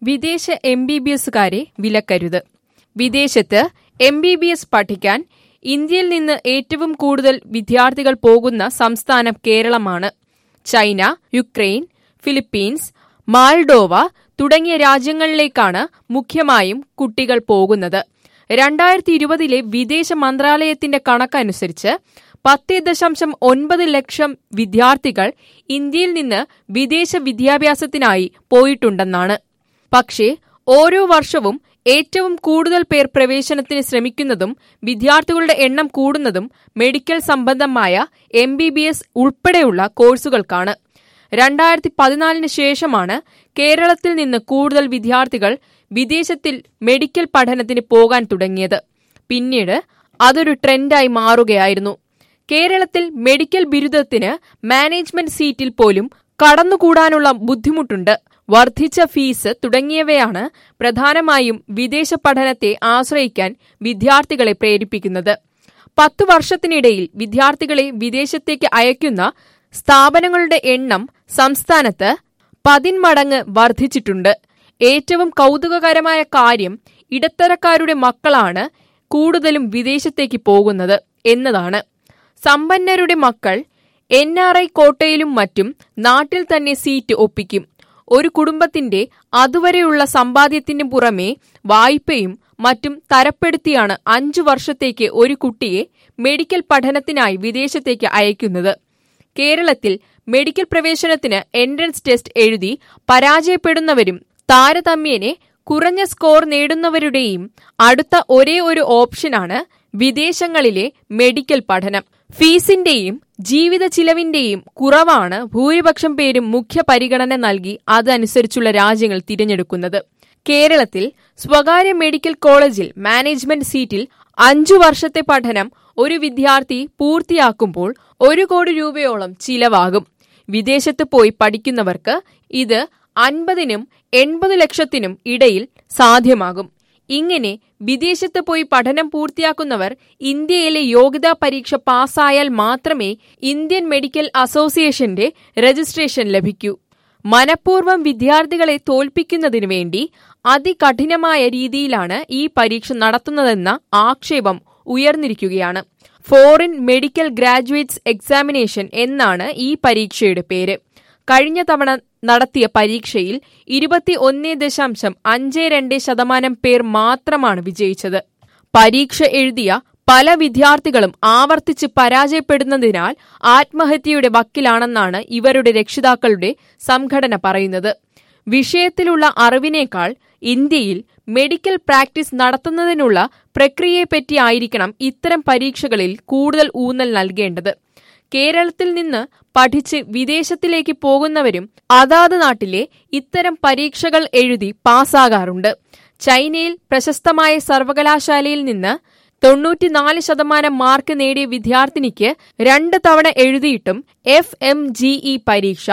വിദേശ M B B എസുകാരെ വിലക്കരുത് വിദേശത്ത് എം ബി ബി എസ് പഠിക്കാൻ ഇന്ത്യയിൽ നിന്ന് ഏറ്റവും കൂടുതൽ വിദ്യാർത്ഥികൾ പോകുന്ന സംസ്ഥാനം കേരളമാണ് ചൈന യുക്രൈൻ ഫിലിപ്പീൻസ് മാൾഡോവ തുടങ്ങിയ രാജ്യങ്ങളിലേക്കാണ് മുഖ്യമായും കുട്ടികൾ പോകുന്നത് രണ്ടായിരത്തി ഇരുപതിലെ വിദേശ മന്ത്രാലയത്തിന്റെ കണക്കനുസരിച്ച് പത്ത് ദശാംശം ഒൻപത് ലക്ഷം വിദ്യാർത്ഥികൾ ഇന്ത്യയിൽ നിന്ന് വിദേശ വിദ്യാഭ്യാസത്തിനായി പോയിട്ടുണ്ടെന്നാണ് പക്ഷേ ഓരോ വർഷവും ഏറ്റവും കൂടുതൽ പേർ പ്രവേശനത്തിന് ശ്രമിക്കുന്നതും വിദ്യാർത്ഥികളുടെ എണ്ണം കൂടുന്നതും മെഡിക്കൽ സംബന്ധമായ എം ബി ബി എസ് ഉൾപ്പെടെയുള്ള കോഴ്സുകൾക്കാണ് രണ്ടായിരത്തി പതിനാലിന് ശേഷമാണ് കേരളത്തിൽ നിന്ന് കൂടുതൽ വിദ്യാർത്ഥികൾ വിദേശത്തിൽ മെഡിക്കൽ പഠനത്തിന് പോകാൻ തുടങ്ങിയത് പിന്നീട് അതൊരു ട്രെൻഡായി മാറുകയായിരുന്നു കേരളത്തിൽ മെഡിക്കൽ ബിരുദത്തിന് മാനേജ്മെന്റ് സീറ്റിൽ പോലും കടന്നുകൂടാനുള്ള ബുദ്ധിമുട്ടുണ്ട് വർദ്ധിച്ച ഫീസ് തുടങ്ങിയവയാണ് പ്രധാനമായും വിദേശ പഠനത്തെ ആശ്രയിക്കാൻ വിദ്യാർത്ഥികളെ പ്രേരിപ്പിക്കുന്നത് പത്തു വർഷത്തിനിടയിൽ വിദ്യാർത്ഥികളെ വിദേശത്തേക്ക് അയക്കുന്ന സ്ഥാപനങ്ങളുടെ എണ്ണം സംസ്ഥാനത്ത് പതിന്മടങ്ങ് വർദ്ധിച്ചിട്ടുണ്ട് ഏറ്റവും കൗതുകകരമായ കാര്യം ഇടത്തരക്കാരുടെ മക്കളാണ് കൂടുതലും വിദേശത്തേക്ക് പോകുന്നത് എന്നതാണ് സമ്പന്നരുടെ മക്കൾ എൻ ആർ ഐ കോട്ടയിലും മറ്റും നാട്ടിൽ തന്നെ സീറ്റ് ഒപ്പിക്കും ഒരു കുടുംബത്തിന്റെ അതുവരെയുള്ള സമ്പാദ്യത്തിന് പുറമെ വായ്പയും മറ്റും തരപ്പെടുത്തിയാണ് അഞ്ചു വർഷത്തേക്ക് ഒരു കുട്ടിയെ മെഡിക്കൽ പഠനത്തിനായി വിദേശത്തേക്ക് അയക്കുന്നത് കേരളത്തിൽ മെഡിക്കൽ പ്രവേശനത്തിന് എൻട്രൻസ് ടെസ്റ്റ് എഴുതി പരാജയപ്പെടുന്നവരും താരതമ്യേനെ കുറഞ്ഞ സ്കോർ നേടുന്നവരുടെയും അടുത്ത ഒരേ ഒരു ഓപ്ഷനാണ് വിദേശങ്ങളിലെ മെഡിക്കൽ പഠനം ഫീസിന്റെയും ജീവിത ചിലവിന്റെയും കുറവാണ് ഭൂരിപക്ഷം പേരും മുഖ്യ പരിഗണന നൽകി അതനുസരിച്ചുള്ള രാജ്യങ്ങൾ തിരഞ്ഞെടുക്കുന്നത് കേരളത്തിൽ സ്വകാര്യ മെഡിക്കൽ കോളേജിൽ മാനേജ്മെന്റ് സീറ്റിൽ അഞ്ചു വർഷത്തെ പഠനം ഒരു വിദ്യാർത്ഥി പൂർത്തിയാക്കുമ്പോൾ ഒരു കോടി രൂപയോളം ചിലവാകും വിദേശത്ത് പോയി പഠിക്കുന്നവർക്ക് ഇത് അൻപതിനും എൺപത് ലക്ഷത്തിനും ഇടയിൽ സാധ്യമാകും ഇങ്ങനെ വിദേശത്ത് പോയി പഠനം പൂർത്തിയാക്കുന്നവർ ഇന്ത്യയിലെ യോഗ്യതാ പരീക്ഷ പാസ്സായാൽ മാത്രമേ ഇന്ത്യൻ മെഡിക്കൽ അസോസിയേഷന്റെ രജിസ്ട്രേഷൻ ലഭിക്കൂ മനഃപൂർവ്വം വിദ്യാർത്ഥികളെ തോൽപ്പിക്കുന്നതിനു വേണ്ടി അതികഠിനമായ രീതിയിലാണ് ഈ പരീക്ഷ നടത്തുന്നതെന്ന ആക്ഷേപം ഉയർന്നിരിക്കുകയാണ് ഫോറിൻ മെഡിക്കൽ ഗ്രാജുവേറ്റ്സ് എക്സാമിനേഷൻ എന്നാണ് ഈ പരീക്ഷയുടെ പേര് കഴിഞ്ഞ തവണ നടത്തിയ പരീക്ഷയിൽ ഇരുപത്തി ഒന്ന് ദശാംശം അഞ്ച് രണ്ട് ശതമാനം പേർ മാത്രമാണ് വിജയിച്ചത് പരീക്ഷ എഴുതിയ പല വിദ്യാർത്ഥികളും ആവർത്തിച്ച് പരാജയപ്പെടുന്നതിനാൽ ആത്മഹത്യയുടെ വക്കിലാണെന്നാണ് ഇവരുടെ രക്ഷിതാക്കളുടെ സംഘടന പറയുന്നത് വിഷയത്തിലുള്ള അറിവിനേക്കാൾ ഇന്ത്യയിൽ മെഡിക്കൽ പ്രാക്ടീസ് നടത്തുന്നതിനുള്ള പ്രക്രിയയെപ്പറ്റിയായിരിക്കണം ഇത്തരം പരീക്ഷകളിൽ കൂടുതൽ ഊന്നൽ നൽകേണ്ടത് കേരളത്തിൽ നിന്ന് പഠിച്ച് വിദേശത്തിലേക്ക് പോകുന്നവരും അതാത് നാട്ടിലെ ഇത്തരം പരീക്ഷകൾ എഴുതി പാസ്സാകാറുണ്ട് ചൈനയിൽ പ്രശസ്തമായ സർവകലാശാലയിൽ നിന്ന് തൊണ്ണൂറ്റിനാല് ശതമാനം മാർക്ക് നേടിയ വിദ്യാർത്ഥിനിക്ക് രണ്ട് തവണ എഴുതിയിട്ടും എഫ് എം ജി ഇ പരീക്ഷ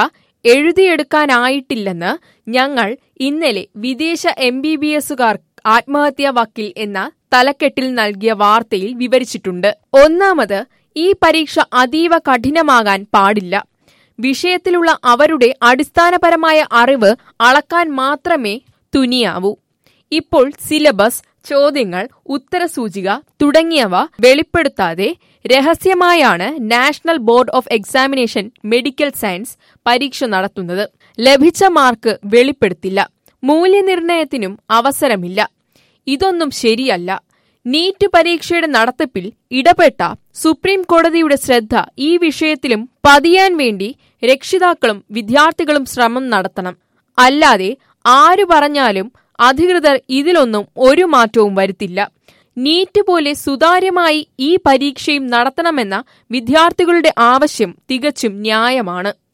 എഴുതിയെടുക്കാനായിട്ടില്ലെന്ന് ഞങ്ങൾ ഇന്നലെ വിദേശ എം ബി ബി എസുകാർ ആത്മഹത്യാ വക്കിൽ എന്ന തലക്കെട്ടിൽ നൽകിയ വാർത്തയിൽ വിവരിച്ചിട്ടുണ്ട് ഒന്നാമത് ഈ പരീക്ഷ അതീവ കഠിനമാകാൻ പാടില്ല വിഷയത്തിലുള്ള അവരുടെ അടിസ്ഥാനപരമായ അറിവ് അളക്കാൻ മാത്രമേ തുനിയാവൂ ഇപ്പോൾ സിലബസ് ചോദ്യങ്ങൾ ഉത്തരസൂചിക തുടങ്ങിയവ വെളിപ്പെടുത്താതെ രഹസ്യമായാണ് national board of examination medical science പരീക്ഷ നടത്തുന്നത് ലഭിച്ച മാർക്ക് വെളിപ്പെടുത്തില്ല മൂല്യനിർണയത്തിനും അവസരമില്ല ഇതൊന്നും ശരിയല്ല നീറ്റ് പരീക്ഷയുടെ നടത്തിപ്പിൽ ഇടപെട്ട സുപ്രീം കോടതിയുടെ ശ്രദ്ധ ഈ വിഷയത്തിലും പതിയാൻ വേണ്ടി രക്ഷിതാക്കളും വിദ്യാർത്ഥികളും ശ്രമം നടത്തണം അല്ലാതെ ആരു പറഞ്ഞാലും അധികൃതർ ഇതിലൊന്നും ഒരു മാറ്റവും വരുത്തില്ല നീറ്റ് പോലെ സുതാര്യമായി ഈ പരീക്ഷയും നടത്തണമെന്ന വിദ്യാർത്ഥികളുടെ ആവശ്യം തികച്ചും ന്യായമാണ്